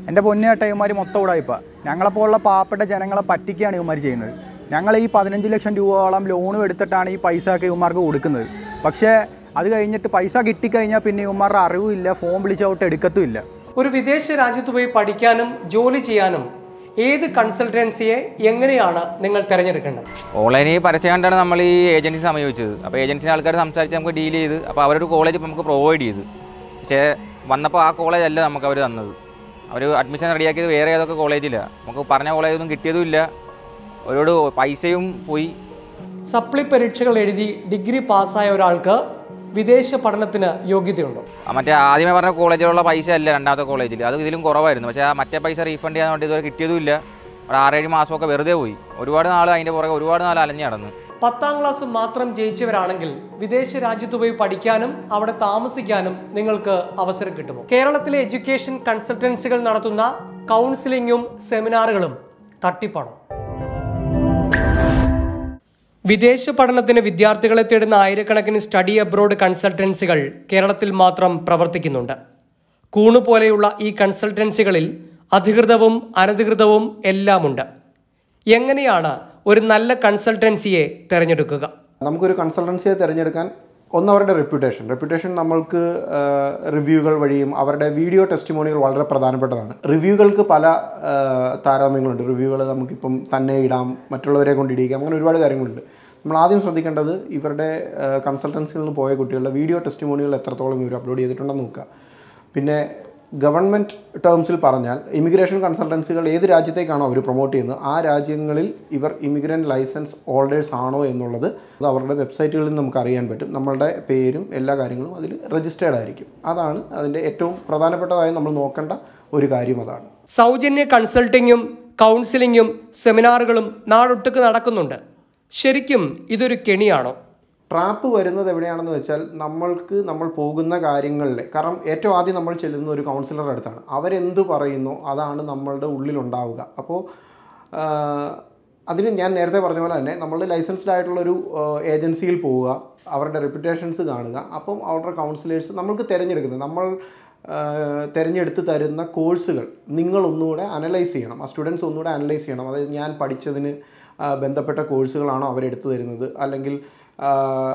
എൻ്റെ പൊന്നേട്ട ഇവന്മാർ മൊത്തം ഉടായിപ്പ ഞങ്ങളെപ്പോലുള്ള പാവപ്പെട്ട ജനങ്ങളെ പറ്റിക്കുകയാണ് ഇവന്മാർ ചെയ്യുന്നത് ഞങ്ങൾ ഈ പതിനഞ്ച് ലക്ഷം രൂപയോളം ലോണും എടുത്തിട്ടാണ് ഈ പൈസ ഒക്കെ ഇവന്മാർക്ക് കൊടുക്കുന്നത് പക്ഷേ അത് കഴിഞ്ഞിട്ട് പൈസ കിട്ടിക്കഴിഞ്ഞാൽ പിന്നെ ഇവന്മാരുടെ അറിവില്ല ഫോൺ വിളിച്ചോട്ട് എടുക്കത്തുമില്ല ഒരു വിദേശ രാജ്യത്ത് പോയി പഠിക്കാനും ജോലി ചെയ്യാനും ഏത് കൺസൾട്ടൻസിയെ എങ്ങനെയാണ് നിങ്ങൾ തിരഞ്ഞെടുക്കേണ്ടത് ഓൺലൈനിൽ പരസ്യം കണ്ടാണ് നമ്മൾ ഈ ഏജൻസി സമീപിച്ചത് അപ്പോൾ ഏജൻസി ആൾക്കാർ സംസാരിച്ച് നമുക്ക് ഡീൽ ചെയ്ത് അപ്പോൾ അവരൊരു കോളേജ് ഇപ്പോൾ നമുക്ക് പ്രൊവൈഡ് ചെയ്ത് പക്ഷേ വന്നപ്പോൾ ആ കോളേജ് അല്ല നമുക്ക് അവർ തന്നത് അവർ അഡ്മിഷൻ റെഡിയാക്കിയത് വേറെ ഏതൊക്കെ കോളേജിലാണ് നമുക്ക് പറഞ്ഞ കോളേജൊന്നും കിട്ടിയതുമില്ല അവരോട് പൈസയും പോയി സപ്ലി പരീക്ഷകൾ എഴുതി ഡിഗ്രി പാസ്സായ ഒരാൾക്ക് വിദേശ പഠനത്തിന് യോഗ്യതയുണ്ടോ ആ മറ്റേ ആദ്യമേ പറഞ്ഞ കോളേജിലുള്ള പൈസ അല്ല രണ്ടാമത്തെ കോളേജിൽ അത് ഇതിലും കുറവായിരുന്നു പക്ഷേ ആ മറ്റേ പൈസ റീഫണ്ട് ചെയ്യാൻ വേണ്ടി ഇതുവരെ കിട്ടിയതുമില്ല ഒരു ആറേഴ് മാസമൊക്കെ വെറുതെ പോയി ഒരുപാട് നാൾ അതിൻ്റെ പുറകെ ഒരുപാട് നാൾ അലഞ്ഞു നടന്നു പത്താം ക്ലാസ് മാത്രം ജയിച്ചവരാണെങ്കിൽ വിദേശ രാജ്യത്ത് പോയി പഠിക്കാനും അവിടെ താമസിക്കാനും നിങ്ങൾക്ക് അവസരം കിട്ടുമോ കേരളത്തിലെ എഡ്യൂക്കേഷൻ കൺസൾട്ടൻസികൾ നടത്തുന്ന കൗൺസിലിങ്ങും സെമിനാറുകളും തട്ടിപ്പാണോ വിദേശ പഠനത്തിന് വിദ്യാർത്ഥികളെ തേടുന്ന ആയിരക്കണക്കിന് സ്റ്റഡി അബ്രോഡ് കൺസൾട്ടൻസികൾ കേരളത്തിൽ മാത്രം പ്രവർത്തിക്കുന്നുണ്ട് കൂണു പോലെയുള്ള ഈ കൺസൾട്ടൻസികളിൽ അധികൃതവും അനധികൃതവും എല്ലാമുണ്ട് എങ്ങനെയാണ് ഒരു നല്ല കൺസൾട്ടൻസിയെ തിരഞ്ഞെടുക്കുക നമുക്കൊരു കൺസൾട്ടൻസിയെ തിരഞ്ഞെടുക്കാൻ ഒന്ന് അവരുടെ റെപ്യൂട്ടേഷൻ റെപ്യൂട്ടേഷൻ നമ്മൾക്ക് റിവ്യൂകൾ വഴിയും അവരുടെ വീഡിയോ ടെസ്റ്റിമോണികൾ വളരെ പ്രധാനപ്പെട്ടതാണ് റിവ്യൂകൾക്ക് പല ആ, താരതമ്യങ്ങളുണ്ട് റിവ്യൂകൾ നമുക്കിപ്പം തന്നെ ഇടാം മറ്റുള്ളവരെ കൊണ്ട് ഇടിക്കാം അങ്ങനെ ഒരുപാട് കാര്യങ്ങളുണ്ട് നമ്മൾ ആദ്യം ശ്രദ്ധിക്കേണ്ടത് ഇവരുടെ കൺസൾട്ടൻസിയിൽ നിന്ന് പോയ കുട്ടികളുടെ വീഡിയോ ടെസ്റ്റിമോണികൾ എത്രത്തോളം ഇവർ അപ്ലോഡ് ചെയ്തിട്ടുണ്ടെന്ന് നോക്കുക പിന്നെ ഗവൺമെൻറ് ടേംസിൽ പറഞ്ഞാൽ ഇമിഗ്രേഷൻ കൺസൾട്ടൻസികൾ ഏത് രാജ്യത്തേക്കാണോ അവർ പ്രൊമോട്ട് ചെയ്യുന്നത് ആ രാജ്യങ്ങളിൽ ഇവർ ഇമിഗ്രൻ്റ് ലൈസൻസ് ഹോൾഡേഴ്സ് ആണോ എന്നുള്ളത് അത് അവരുടെ വെബ്സൈറ്റുകളിൽ നിന്ന് നമുക്ക് അറിയാൻ പറ്റും നമ്മളുടെ പേരും എല്ലാ കാര്യങ്ങളും അതിൽ രജിസ്റ്റേർഡ് ആയിരിക്കും അതാണ് അതിൻ്റെ ഏറ്റവും പ്രധാനപ്പെട്ടതായി നമ്മൾ നോക്കേണ്ട ഒരു കാര്യം അതാണ് സൗജന്യ കൺസൾട്ടിങ്ങും കൗൺസിലിങ്ങും സെമിനാറുകളും നാടൊട്ടുക്ക് നടക്കുന്നുണ്ട് ശരിക്കും ഇതൊരു കെണിയാണോ ട്രാപ്പ് വരുന്നത് എവിടെയാണെന്ന് വെച്ചാൽ നമ്മൾക്ക് നമ്മൾ പോകുന്ന കാര്യങ്ങളിൽ കാരണം ഏറ്റവും ആദ്യം നമ്മൾ ചെല്ലുന്ന ഒരു കൗൺസിലറുടെ അടുത്താണ് അവരെന്ത് പറയുന്നു അതാണ് നമ്മളുടെ ഉള്ളിലുണ്ടാവുക അപ്പോൾ അതിന് ഞാൻ നേരത്തെ പറഞ്ഞ പോലെ തന്നെ നമ്മൾ ലൈസൻസ്ഡ് ആയിട്ടുള്ളൊരു ഏജൻസിയിൽ പോവുക അവരുടെ റെപ്യൂട്ടേഷൻസ് കാണുക അപ്പം അവരുടെ കൗൺസിലേഴ്സ് നമ്മൾക്ക് തിരഞ്ഞെടുക്കുന്നത് നമ്മൾ ആ, തിരഞ്ഞെടുത്ത് തരുന്ന കോഴ്സുകൾ നിങ്ങൾ ഒന്നുകൂടെ അനലൈസ് ചെയ്യണം ആ സ്റ്റുഡൻസ് ഒന്നുകൂടെ അനലൈസ് ചെയ്യണം അതായത് ഞാൻ പഠിച്ചതിന് ആ, ബന്ധപ്പെട്ട കോഴ്സുകളാണോ അവരെടുത്തു തരുന്നത് അല്ലെങ്കിൽ ആ,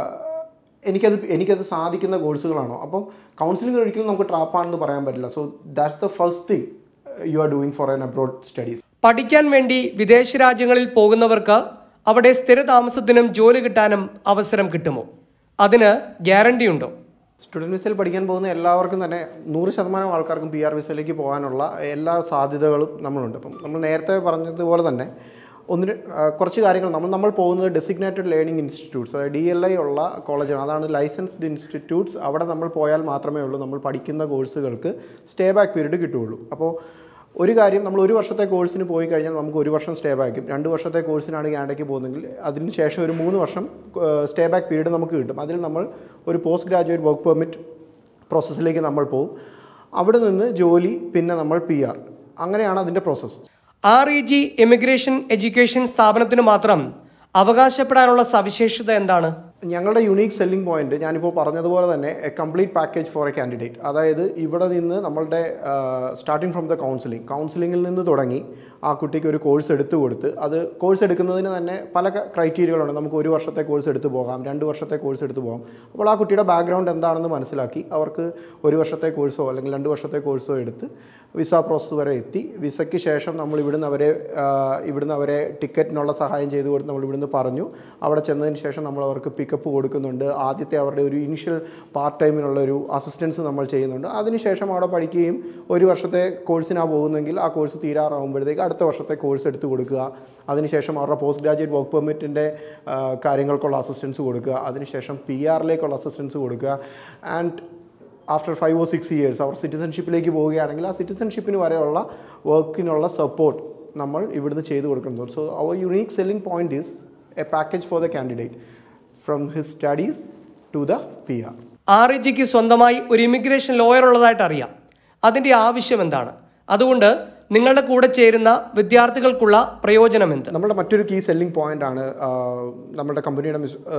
എനിക്കത് എനിക്കത് സാധിക്കുന്ന കോഴ്സുകളാണോ അപ്പം കൗൺസിലിംഗ് ഒരിക്കലും നമുക്ക് ട്രാപ്പാണെന്ന് പറയാൻ പറ്റില്ല so that's the first thing you are doing for an abroad studies പഠിക്കാൻ വേണ്ടി വിദേശ രാജ്യങ്ങളിൽ പോകുന്നവർക്ക് അവിടെ സ്ഥിരതാമസത്തിനും ജോലി കിട്ടാനും അവസരം കിട്ടുമോ അതിന് ഗ്യാരണ്ടി ഉണ്ടോ സ്റ്റുഡൻറ് വിസയിൽ പഠിക്കാൻ പോകുന്ന എല്ലാവർക്കും തന്നെ നൂറ് ശതമാനം ആൾക്കാർക്കും പി ആർ വിസയിലേക്ക് പോകാനുള്ള എല്ലാ സാധ്യതകളും നമ്മളുണ്ട് അപ്പം നമ്മൾ നേരത്തെ പറഞ്ഞതുപോലെ തന്നെ ഒന്നിന് ആ, കുറച്ച് കാര്യങ്ങൾ നമ്മൾ നമ്മൾ പോകുന്നത് ഡെസിഗ്നേറ്റഡ് ലേണിംഗ് ഇൻസ്റ്റിറ്റ്യൂട്ട്സ് അതായത് ഡി എൽ ഐ ഉള്ള കോളേജാണ് അതാണ് ലൈസൻസ്ഡ് ഇൻസ്റ്റിറ്റ്യൂട്ട്സ് അവിടെ നമ്മൾ പോയാൽ മാത്രമേ ഉള്ളൂ നമ്മൾ പഠിക്കുന്ന കോഴ്സുകൾക്ക് സ്റ്റേ ബാക്ക് പീരീഡ് കിട്ടുകയുള്ളൂ അപ്പോൾ ഒരു കാര്യം നമ്മൾ ഒരു വർഷത്തെ കോഴ്സിന് പോയി കഴിഞ്ഞാൽ നമുക്ക് ഒരു വർഷം സ്റ്റേ ബാക്കും രണ്ട് വർഷത്തെ കോഴ്സിനാണ് കാനഡയ്ക്ക് പോകുന്നതെങ്കിൽ അതിന് ശേഷം ഒരു മൂന്ന് വർഷം സ്റ്റേ ബാക്ക് പീരീഡ് നമുക്ക് കിട്ടും അതിൽ നമ്മൾ ഒരു പോസ്റ്റ് ഗ്രാജുവേറ്റ് വർക്ക് പെർമിറ്റ് പ്രോസസ്സിലേക്ക് നമ്മൾ പോകും അവിടെ നിന്ന് ജോലി പിന്നെ നമ്മൾ പി ആർ അങ്ങനെയാണ് അതിൻ്റെ process R E G immigration education സ്ഥാപനത്തിന് മാത്രം അവകാശപ്പെടാനുള്ള സവിശേഷത എന്താണ് ഞങ്ങളുടെ യുണീക്ക് സെല്ലിംഗ് പോയിന്റ് ഞാനിപ്പോൾ പറഞ്ഞതുപോലെ തന്നെ a complete package for a candidate അതായത് ഇവിടെ നിന്ന് നമ്മളുടെ സ്റ്റാർട്ടിങ് ഫ്രം ദ കൗൺസിലിംഗ് കൗൺസിലിങ്ങിൽ നിന്ന് തുടങ്ങി ആ കുട്ടിക്ക് ഒരു കോഴ്സ് എടുത്തു കൊടുത്ത് അത് കോഴ്സ് എടുക്കുന്നതിന് തന്നെ പല ക്രൈറ്റീരിയകളുണ്ട് നമുക്ക് ഒരു വർഷത്തെ കോഴ്സ് എടുത്തു പോകാം രണ്ട് വർഷത്തെ കോഴ്സ് എടുത്തു പോകാം അപ്പോൾ ആ കുട്ടിയുടെ ബാക്ക്ഗ്രൗണ്ട് എന്താണെന്ന് മനസ്സിലാക്കി അവർക്ക് ഒരു വർഷത്തെ കോഴ്സോ അല്ലെങ്കിൽ രണ്ട് വർഷത്തെ കോഴ്സോ എടുത്ത് വിസ പ്രോസസ്സ് വരെ എത്തി വിസയ്ക്ക് ശേഷം നമ്മൾ ഇവിടുന്ന് അവരെ ആ, ഇവിടുന്ന് അവരെ ടിക്കറ്റിനുള്ള സഹായം ചെയ്തു കൊടുത്ത് നമ്മൾ ഇവിടുന്ന് പറഞ്ഞു അവിടെ ചെന്നതിന് ശേഷം നമ്മൾ അവർക്ക് പിക്കപ്പ് കൊടുക്കുന്നുണ്ട് ആദ്യത്തെ അവരുടെ ഒരു ഇനിഷ്യൽ പാർട്ട് ടൈമിനുള്ള ഒരു അസിസ്റ്റൻസ് നമ്മൾ ചെയ്യുന്നുണ്ട് അതിനുശേഷം അവിടെ പഠിക്കുകയും ഒരു വർഷത്തെ കോഴ്സിനാണ് പോകുന്നെങ്കിൽ ആ കോഴ്സ് തീരാറാകുമ്പോഴത്തേക്ക് അടുത്ത വർഷത്തെ കോഴ്സ് എടുത്ത് കൊടുക്കുക അതിനുശേഷം അവരുടെ പോസ്റ്റ് ഗ്രാജുവേറ്റ് വർക്ക് പെർമിറ്റിൻ്റെ കാര്യങ്ങൾക്കുള്ള അസിസ്റ്റൻസ് കൊടുക്കുക അതിനുശേഷം പി ആറിലേക്കുള്ള അസിസ്റ്റൻസ് കൊടുക്കുക and after five or six years അവർ സിറ്റിസൺഷിപ്പിലേക്ക് പോവുകയാണെങ്കിൽ ആ സിറ്റിസൺഷിപ്പിന് വരെയുള്ള വർക്കിനുള്ള സപ്പോർട്ട് നമ്മൾ ഇവിടുന്ന് ചെയ്തു കൊടുക്കുന്നത് so our unique selling point is a package for the candidate from his studies to the P R R E ജിക്ക് സ്വന്തമായി ഒരു ഇമിഗ്രേഷൻ ലോയർ ഉള്ളതായിട്ട് അറിയാം അതിൻ്റെ ആവശ്യം എന്താണ് അതുകൊണ്ട് നിങ്ങളുടെ കൂടെ ചേരുന്ന വിദ്യാർത്ഥികൾക്കുള്ള പ്രയോജനം എന്ത് നമ്മുടെ മറ്റൊരു കീ സെല്ലിംഗ് പോയിന്റ് ആണ് ആ, നമ്മുടെ കമ്പനിയുടെ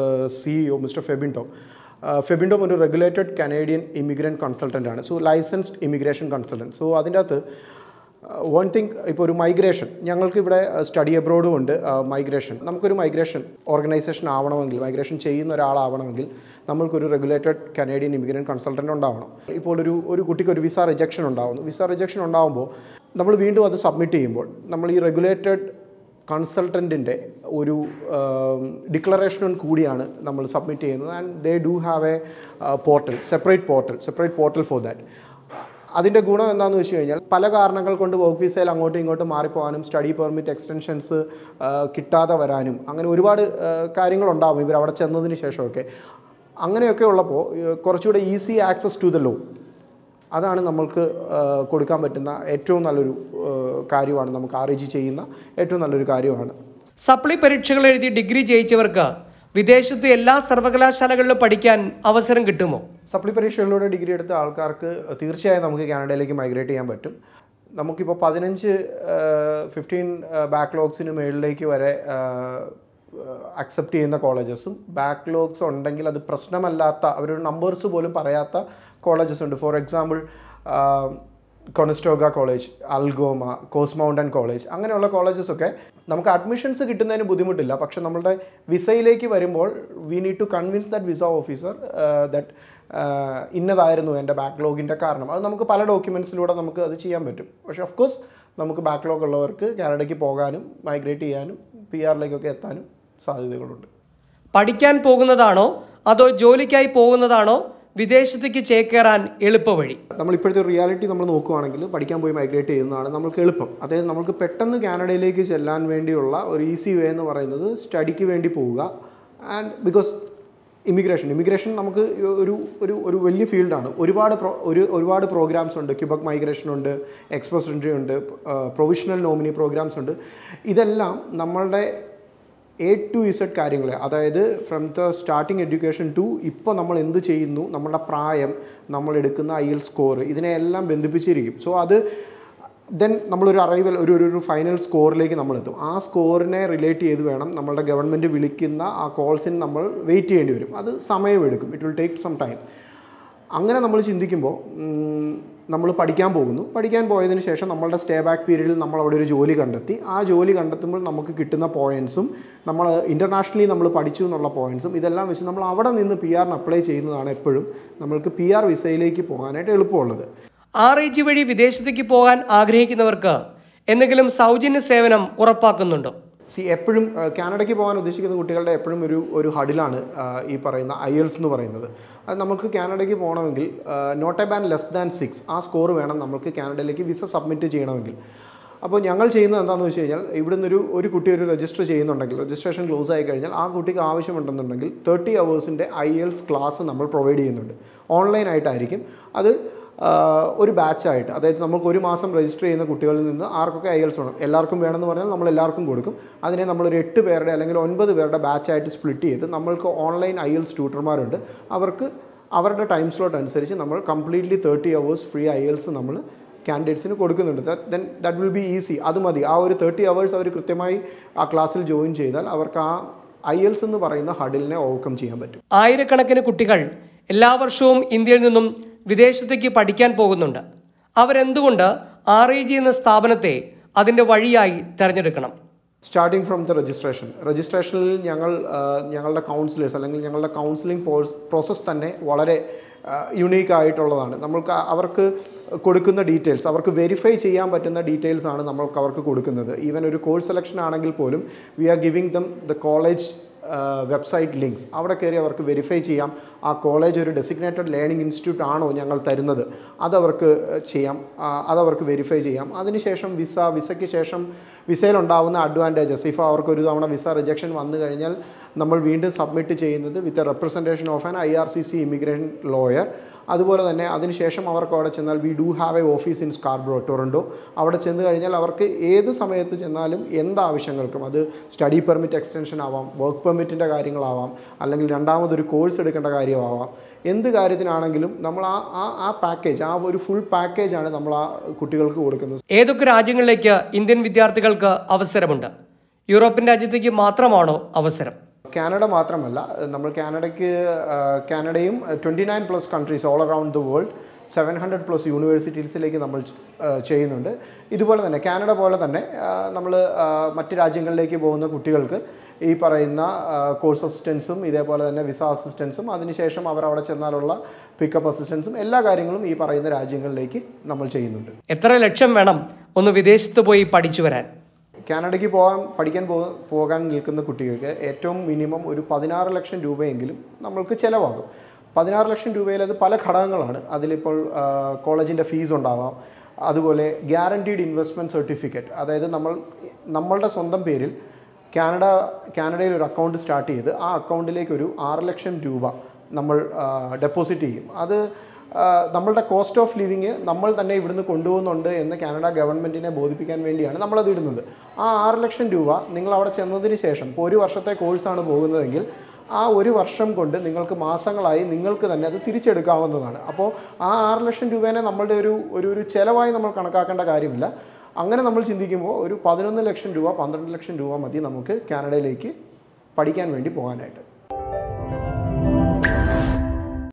സിഇഒ മിസ്റ്റർ ഫെബിൻടോം ഫെബിൻടോം ഒരു റെഗുലേറ്റഡ് കനേഡിയൻ ഇമിഗ്രൻറ്റ് കൺസൾട്ടൻ്റ് ആണ് so licensed immigration consultant so അതിൻ്റെ അകത്ത് വൺ തിങ് ഇപ്പോൾ ഒരു മൈഗ്രേഷൻ ഞങ്ങൾക്ക് ഇവിടെ സ്റ്റഡി അബ്രോഡും ഉണ്ട് മൈഗ്രേഷൻ നമുക്കൊരു മൈഗ്രേഷൻ ഓർഗനൈസേഷൻ ആവണമെങ്കിൽ മൈഗ്രേഷൻ ചെയ്യുന്ന ഒരാളാവണമെങ്കിൽ നമ്മൾക്കൊരു റെഗുലേറ്റഡ് കനേഡിയൻ ഇമിഗ്രൻറ്റ് കൺസൾട്ടൻ്റ് ഉണ്ടാവണം ഇപ്പോൾ ഒരു ഒരു കുട്ടിക്ക് ഒരു വിസ റിജക്ഷൻ ഉണ്ടാവുന്നു വിസ റിജക്ഷൻ ഉണ്ടാവുമ്പോൾ നമ്മൾ വീണ്ടും അത് സബ്മിറ്റ് ചെയ്യുമ്പോൾ നമ്മൾ ഈ റെഗുലേറ്റഡ് കൺസൾട്ടൻറ്റിൻ്റെ ഒരു ഡിക്ലറേഷനും കൂടിയാണ് നമ്മൾ സബ്മിറ്റ് ചെയ്യുന്നത് and they do have a portal separate portal separate portal for that അതിൻ്റെ ഗുണം എന്താണെന്ന് വെച്ച് കഴിഞ്ഞാൽ പല കാരണങ്ങൾ കൊണ്ട് വർക്ക് വിസയിൽ അങ്ങോട്ടും ഇങ്ങോട്ടും മാറിപ്പോകാനും സ്റ്റഡി പെർമിറ്റ് എക്സ്റ്റൻഷൻസ് കിട്ടാതെ വരാനും അങ്ങനെ ഒരുപാട് ആ, കാര്യങ്ങളുണ്ടാവും ഇവർ അവിടെ ചെന്നതിന് ശേഷമൊക്കെ അങ്ങനെയൊക്കെ ഉള്ളപ്പോൾ ഏഹ്, കുറച്ചുകൂടെ easy access to the law അതാണ് നമ്മൾക്ക് ആ, കൊടുക്കാൻ പറ്റുന്ന ഏറ്റവും നല്ലൊരു ആ, കാര്യമാണ് നമുക്ക് ആർ ചെയ്യുന്ന ഏറ്റവും നല്ലൊരു കാര്യമാണ് സപ്ലി പരീക്ഷകൾ എഴുതി ഡിഗ്രി ജയിച്ചവർക്ക് വിദേശത്ത് എല്ലാ സർവകലാശാലകളിലും പഠിക്കാൻ അവസരം കിട്ടുമോ സപ്ലി പരീക്ഷകളിലൂടെ ഡിഗ്രി എടുത്ത ആൾക്കാർക്ക് തീർച്ചയായും നമുക്ക് കാനഡയിലേക്ക് മൈഗ്രേറ്റ് ചെയ്യാൻ പറ്റും നമുക്കിപ്പോൾ പതിനഞ്ച് ഫിഫ്റ്റീൻ ബാക്ക്ലോഗ്സിന് മുകളിലേക്ക് വരെ അക്സെപ്റ്റ് ചെയ്യുന്ന കോളേജസും ബാക്ക്ലോഗ്സ് ഉണ്ടെങ്കിൽ അത് പ്രശ്നമല്ലാത്ത അവരുടെ നമ്പേഴ്സ് പോലും പറയാത്ത കോളേജസ് ഉണ്ട് for example Conestoga college Algoma Coast Mountain college അങ്ങനെയുള്ള കോളേജസ് ഒക്കെ നമുക്ക് അഡ്മിഷൻസ് കിട്ടുന്നതിന് ബുദ്ധിമുട്ടില്ല പക്ഷെ നമ്മളുടെ വിസയിലേക്ക് വരുമ്പോൾ we need to convince that visa officer that ഇന്നതായിരുന്നു എൻ്റെ ബാക്ക്ലോഗിൻ്റെ കാരണം അത് നമുക്ക് പല ഡോക്യുമെൻസിലൂടെ നമുക്ക് അത് ചെയ്യാൻ പറ്റും പക്ഷേ ഓഫ് കോഴ്സ് നമുക്ക് ബാക്ക്ലോഗ് ഉള്ളവർക്ക് കാനഡയ്ക്ക് പോകാനും മൈഗ്രേറ്റ് ചെയ്യാനും പി ആറിലേക്കൊക്കെ എത്താനും സാധ്യതകളുണ്ട് പഠിക്കാൻ പോകുന്നതാണോ അതോ ജോലിക്കായി പോകുന്നതാണോ വിദേശത്തേക്ക് ചേക്കേറാൻ എളുപ്പവഴി നമ്മൾ ഇപ്പോഴത്തെ റിയാലിറ്റി നമ്മൾ നോക്കുകയാണെങ്കിൽ പഠിക്കാൻ പോയി മൈഗ്രേറ്റ് ചെയ്യുന്നതാണ് നമ്മൾക്ക് എളുപ്പം അതായത് നമുക്ക് പെട്ടെന്ന് കാനഡയിലേക്ക് ചെല്ലാൻ വേണ്ടിയുള്ള ഒരു ഈസി വേ എന്ന് പറയുന്നത് സ്റ്റഡിക്ക് വേണ്ടി പോവുക ആൻഡ് ബിക്കോസ് ഇമിഗ്രേഷൻ ഇമിഗ്രേഷൻ നമുക്ക് ഒരു ഒരു ഒരു വലിയ ഫീൽഡാണ് ഒരുപാട് പ്രോ ഒരു ഒരുപാട് പ്രോഗ്രാംസ് ഉണ്ട് ക്യൂബക് മൈഗ്രേഷൻ ഉണ്ട് എക്സ്പ്രസ് എൻട്രി ഉണ്ട് പ്രൊവിഷണൽ നോമിനി പ്രോഗ്രാംസ് ഉണ്ട് ഇതെല്ലാം നമ്മളുടെ എ ടു ഇസഡ് കാര്യങ്ങൾ അതായത് from the starting education to ഇപ്പോൾ നമ്മൾ എന്ത് ചെയ്യുന്നു നമ്മുടെ പ്രായം നമ്മൾ എടുക്കുന്ന ഐ എൽ സ്കോർ ഇതിനെയെല്ലാം ബന്ധിപ്പിച്ചിരിക്കും സോ അത് ദെൻ നമ്മളൊരു അറൈവൽ ഒരു ഒരു- ഒരു ഫൈനൽ സ്കോറിലേക്ക് നമ്മൾ എത്തും ആ സ്കോറിനെ റിലേറ്റ് ചെയ്ത് വേണം നമ്മളുടെ ഗവൺമെൻറ് വിളിക്കുന്ന ആ കോൾസിന് നമ്മൾ വെയിറ്റ് ചെയ്യേണ്ടി വരും അത് സമയമെടുക്കും it will take some time അങ്ങനെ നമ്മൾ ചിന്തിക്കുമ്പോൾ നമ്മൾ പഠിക്കാൻ പോകുന്നു പഠിക്കാൻ പോയതിന് ശേഷം നമ്മളുടെ സ്റ്റേ ബാക്ക് പീരീഡിൽ നമ്മൾ അവിടെ ഒരു ജോലി കണ്ടെത്തി ആ ജോലി കണ്ടെത്തുമ്പോൾ നമുക്ക് കിട്ടുന്ന പോയിൻസും നമ്മൾ ഇൻ്റർനാഷണലി നമ്മൾ പഠിച്ചു എന്നുള്ള പോയിൻസും ഇതെല്ലാം വെച്ച് നമ്മൾ അവിടെ നിന്ന് പി ആറിന് അപ്ലൈ ചെയ്യുന്നതാണ് എപ്പോഴും നമ്മൾക്ക് പി ആർ വിസയിലേക്ക് പോകാനായിട്ട് എളുപ്പമുള്ളത് ആർ ഐ ജി വഴി വിദേശത്തേക്ക് പോകാൻ ആഗ്രഹിക്കുന്നവർക്ക് എന്തെങ്കിലും സൗജന്യ സേവനം ഉറപ്പാക്കുന്നുണ്ടോ സി എപ്പോഴും ആ, കാനഡയ്ക്ക് പോകാൻ ഉദ്ദേശിക്കുന്ന കുട്ടികളുടെ എപ്പോഴും ഒരു ഒരു ഹഡിലാണ് ആ, ഈ പറയുന്ന ഐ എൽസ് എന്ന് പറയുന്നത് അത് നമുക്ക് കാനഡയ്ക്ക് പോകണമെങ്കിൽ not a band less than six ആ സ്കോർ വേണം നമുക്ക് കാനഡയിലേക്ക് വിസ സബ്മിറ്റ് ചെയ്യണമെങ്കിൽ അപ്പോൾ ഞങ്ങൾ ചെയ്യുന്നത് എന്താണെന്ന് വെച്ച് കഴിഞ്ഞാൽ ഇവിടെ നിന്നൊരു ഒരു കുട്ടി ഒരു രജിസ്റ്റർ ചെയ്യുന്നുണ്ടെങ്കിൽ രജിസ്ട്രേഷൻ ക്ലോസ് ആയി കഴിഞ്ഞാൽ ആ കുട്ടിക്ക് ആവശ്യമുണ്ടെന്നുണ്ടെങ്കിൽ തേർട്ടി അവേഴ്സിൻ്റെ ഐ എൽസ് ക്ലാസ് നമ്മൾ പ്രൊവൈഡ് ചെയ്യുന്നുണ്ട് ഓൺലൈനായിട്ടായിരിക്കും അത് ആഹ് ഒരു ബാച്ചായിട്ട് അതായത് നമുക്ക് ഒരു മാസം രജിസ്റ്റർ ചെയ്യുന്ന കുട്ടികളിൽ നിന്ന് ആർക്കൊക്കെ ഐ എൽസ് വേണം എല്ലാവർക്കും വേണമെന്ന് പറഞ്ഞാൽ നമ്മൾ എല്ലാവർക്കും കൊടുക്കും അതിനെ നമ്മളൊരു എട്ട് പേരുടെ അല്ലെങ്കിൽ ഒൻപത് പേരുടെ ബാച്ചായിട്ട് സ്പ്ലിറ്റ് ചെയ്ത് നമ്മൾക്ക് ഓൺലൈൻ ഐ എൽസ് ട്യൂട്ടർമാരുണ്ട് അവർക്ക് അവരുടെ ടൈം സ്ലോട്ട് അനുസരിച്ച് നമ്മൾ completely thirty hours free IELTS നമ്മൾ കാൻഡിഡേറ്റ്സിന് കൊടുക്കുന്നുണ്ട് then that will be easy അത് മതി ആ ഒരു തേർട്ടി അവേഴ്സ് അവർ കൃത്യമായി ആ ക്ലാസ്സിൽ ജോയിൻ ചെയ്താൽ അവർക്ക് ആ ഐ എൽസ് എന്ന് പറയുന്ന ഹഡിലിനെ ഓവർകം ചെയ്യാൻ പറ്റും ആയിരക്കണക്കിന് കുട്ടികൾ എല്ലാ വർഷവും ഇന്ത്യയിൽ നിന്നും വിദേശത്തേക്ക് പഠിക്കാൻ പോകുന്നുണ്ട് അവരെന്തുകൊണ്ട് ആർ ഐ ജി എന്ന സ്ഥാപനത്തെ അതിൻ്റെ വഴിയായി തിരഞ്ഞെടുക്കണം സ്റ്റാർട്ടിങ് ഫ്രം ദ രജിസ്ട്രേഷൻ രജിസ്ട്രേഷനിൽ ഞങ്ങൾ ആ, ഞങ്ങളുടെ കൗൺസിലേഴ്സ് അല്ലെങ്കിൽ ഞങ്ങളുടെ കൗൺസിലിംഗ് പ്രോസസ്സ് തന്നെ വളരെ യുണീക്ക് ആയിട്ടുള്ളതാണ് നമ്മൾക്ക് അവർക്ക് കൊടുക്കുന്ന ഡീറ്റെയിൽസ് അവർക്ക് വെരിഫൈ ചെയ്യാൻ പറ്റുന്ന ഡീറ്റെയിൽസ് ആണ് നമ്മൾക്ക് അവർക്ക് കൊടുക്കുന്നത് ഈവൻ ഒരു കോഴ്സ് സെലക്ഷൻ ആണെങ്കിൽ പോലും we are giving them the college website links അവിടെ കയറി അവർക്ക് വെരിഫൈ ചെയ്യാം ആ കോളേജ് ഒരു ഡെസിഗ്നേറ്റഡ് ലേണിംഗ് ഇൻസ്റ്റിറ്റ്യൂട്ട് ആണോ ഞങ്ങൾ തരുന്നത് അതവർക്ക് ചെയ്യാം ആ, അതവർക്ക് വെരിഫൈ ചെയ്യാം അതിനുശേഷം വിസ വിസയ്ക്ക് ശേഷം വിസയിലുണ്ടാവുന്ന അഡ്വാൻറ്റേജസ് ഇഫ് അവർക്ക് ഒരു തവണ വിസ റിജക്ഷൻ വന്നു കഴിഞ്ഞാൽ നമ്മൾ വീണ്ടും സബ്മിറ്റ് ചെയ്യുന്നത് with a representation of an I R C C immigration lawyer അതുപോലെ തന്നെ അതിനുശേഷം അവർക്ക് അവിടെ ചെന്നാൽ we do have a office in Scarborough Toronto അവിടെ ചെന്ന് കഴിഞ്ഞാൽ അവർക്ക് ഏത് സമയത്ത് ചെന്നാലും എന്ത് ആവശ്യങ്ങൾക്കും അത് സ്റ്റഡി പെർമിറ്റ് എക്സ്റ്റൻഷൻ ആവാം വർക്ക് പെർമിറ്റിൻ്റെ കാര്യങ്ങളാവാം അല്ലെങ്കിൽ രണ്ടാമതൊരു കോഴ്സ് എടുക്കേണ്ട കാര്യമാവാം എന്ത് കാര്യത്തിനാണെങ്കിലും നമ്മൾ ആ ആ ആ പാക്കേജ് ആ ഒരു ഫുൾ പാക്കേജാണ് നമ്മൾ ആ കുട്ടികൾക്ക് കൊടുക്കുന്നത് ഏതൊക്കെ രാജ്യങ്ങളിലേക്ക് ഇന്ത്യൻ വിദ്യാർത്ഥികൾക്ക് അവസരമുണ്ട് യൂറോപ്യൻ രാജ്യത്തേക്ക് മാത്രമാണോ അവസരം കാനഡ മാത്രമല്ല നമ്മൾ കാനഡയ്ക്ക് ആ, കാനഡയും twenty nine plus countries all around the world seven hundred plus യൂണിവേഴ്സിറ്റീസിലേക്ക് നമ്മൾ ആ, ചെയ്യുന്നുണ്ട് ഇതുപോലെ തന്നെ കാനഡ പോലെ തന്നെ നമ്മൾ മറ്റ് രാജ്യങ്ങളിലേക്ക് പോകുന്ന കുട്ടികൾക്ക് ഈ പറയുന്ന കോഴ്സ് അസിസ്റ്റൻസും ഇതേപോലെ തന്നെ വിസ അസിസ്റ്റൻസും അതിനുശേഷം അവർ അവിടെ ചെന്നാലുള്ള പിക്കപ്പ് അസിസ്റ്റൻസും എല്ലാ കാര്യങ്ങളും ഈ പറയുന്ന രാജ്യങ്ങളിലേക്ക് നമ്മൾ ചെയ്യുന്നുണ്ട് എത്ര ലക്ഷം വേണം ഒന്ന് വിദേശത്ത് പോയി പഠിച്ചു വരാൻ കാനഡയ്ക്ക് പോകാൻ പഠിക്കാൻ പോ പോകാൻ നിൽക്കുന്ന കുട്ടികൾക്ക് ഏറ്റവും മിനിമം ഒരു പതിനാറ് ലക്ഷം രൂപയെങ്കിലും നമ്മൾക്ക് ചിലവാകും പതിനാറ് ലക്ഷം രൂപയിൽ അത് പല ഘടകങ്ങളാണ് അതിലിപ്പോൾ കോളേജിൻ്റെ ഫീസ് ഉണ്ടാവാം അതുപോലെ ഗ്യാരണ്ടീഡ് ഇൻവെസ്റ്റ്മെൻറ്റ് സർട്ടിഫിക്കറ്റ് അതായത് നമ്മൾ നമ്മളുടെ സ്വന്തം പേരിൽ കാനഡ കാനഡയിൽ ഒരു അക്കൗണ്ട് സ്റ്റാർട്ട് ചെയ്ത് ആ അക്കൗണ്ടിലേക്ക് ഒരു ആറ് ലക്ഷം രൂപ നമ്മൾ ഡെപ്പോസിറ്റ് ചെയ്യും അത് ആ, നമ്മളുടെ കോസ്റ്റ് ഓഫ് ലിവിങ് നമ്മൾ തന്നെ ഇവിടുന്ന് കൊണ്ടുപോകുന്നുണ്ട് എന്ന് കാനഡ ഗവൺമെൻറ്റിനെ ബോധിപ്പിക്കാൻ വേണ്ടിയാണ് നമ്മളത് ഇടുന്നത് ആ ആറ് ലക്ഷം രൂപ നിങ്ങൾ അവിടെ ചെന്നതിന് ശേഷം ഇപ്പോൾ ഒരു വർഷത്തെ കോഴ്സാണ് പോകുന്നതെങ്കിൽ ആ ഒരു വർഷം കൊണ്ട് നിങ്ങൾക്ക് മാസങ്ങളായി നിങ്ങൾക്ക് തന്നെ അത് തിരിച്ചെടുക്കാവുന്നതാണ് അപ്പോൾ ആ ആറ് ലക്ഷം രൂപേനെ നമ്മളുടെ ഒരു ഒരു ഒരു ചിലവായി നമ്മൾ കണക്കാക്കേണ്ട കാര്യമില്ല അങ്ങനെ നമ്മൾ ചിന്തിക്കുമ്പോൾ ഒരു പതിനൊന്ന് ലക്ഷം രൂപ പന്ത്രണ്ട് ലക്ഷം രൂപ മതി നമുക്ക് കാനഡയിലേക്ക് പഠിക്കാൻ വേണ്ടി പോകാനായിട്ട്